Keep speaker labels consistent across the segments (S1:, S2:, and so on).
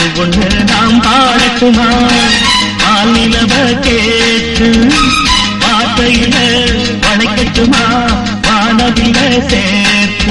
S1: பாட்டு ஒண்ணு நாம் பாடட்டுமா பாலிலவ கேட்டு வார்த்தையில வளைக்கட்டுமா வானவில சேர்த்து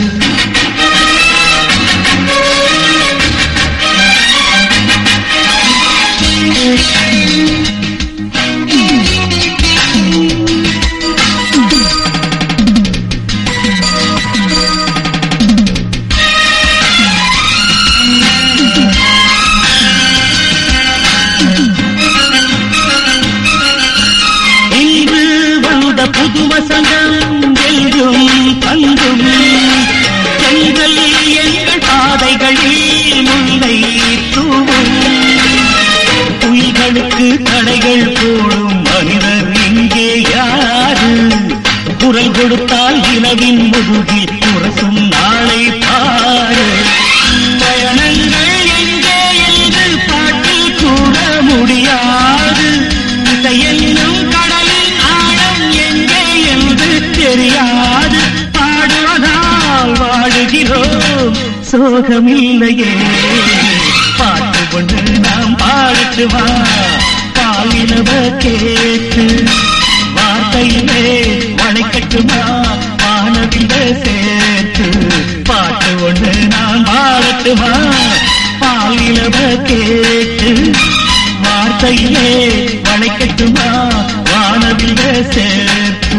S1: இன்று வந்த புது வசந்தம் எங்கும் தங்கும் எங்கள் எங்கள் பாதைகளில் முல்லை தூவும் புலிகளுக்கு தடைகள் போடும் மனிதர் இங்கே யாரு குரல் கொடுத்தால் இனவின் முதுகில் முரசும் நாளை பாரு பயணங்கள் எங்கே என்று பாட்டில் கூற முடியாது இசை என்னும் கடலின் ஆழம் எங்கே என்று தெரியாது பாடுவதால் வாழுகிறோம் சோகமில்லையே பாட்டு கொண்டு நாம் பாடட்டுமா பாலினவ கேட்டு வார்த்தையிலே வளைக்கட்டுமா வானவில சேர்த்து பாட்டு ஒன்று நாம் பாடட்டுமா பாலினவ கேட்டு வார்த்தையிலே வளைக்கட்டுமா வானவில சேர்த்து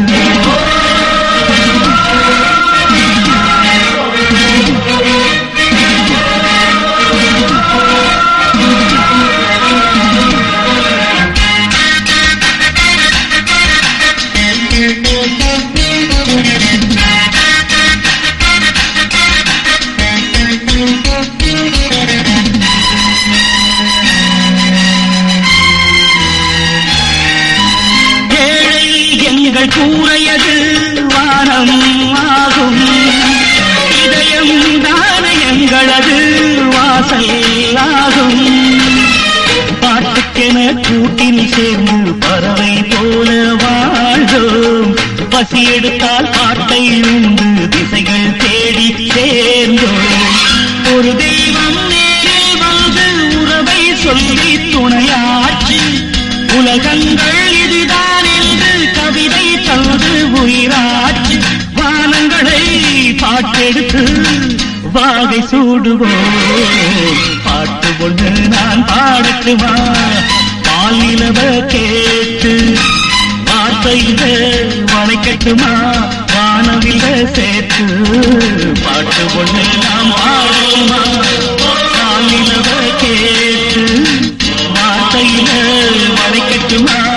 S1: ஏழை எங்கள் கூரையது வானம் ஆகும் இதயம் தான எங்களது வாசல் ஆகும் பாட்டுக்கென கூட்டில் சேர்ந்து பறவை போல வாழ்ந்தோம் பசி எடுத்தால் பாட்டை உண்டு திசைகள் தேடி சேர்ந்தோம் ஒரு தெய்வம் நேரில் வந்து உறவை சொல்லி துணையாற்றி உலகங்கள் இதுதான் என்று கவிதை தந்து உயிராற்றி வானங்களை பாட்டெடுத்து வாகை சூடுவோம் பாட்டு ஒன்று நான் பாடட்டுமா பாலிலவ கேட்டு வார்த்தையில வளைக்கட்டுமா வானவில சேர்த்து பாட்டு ஒன்று நாம் பாடட்டுமா பாலிலவ கேட்டு வார்த்தையில வளைக்கட்டுமா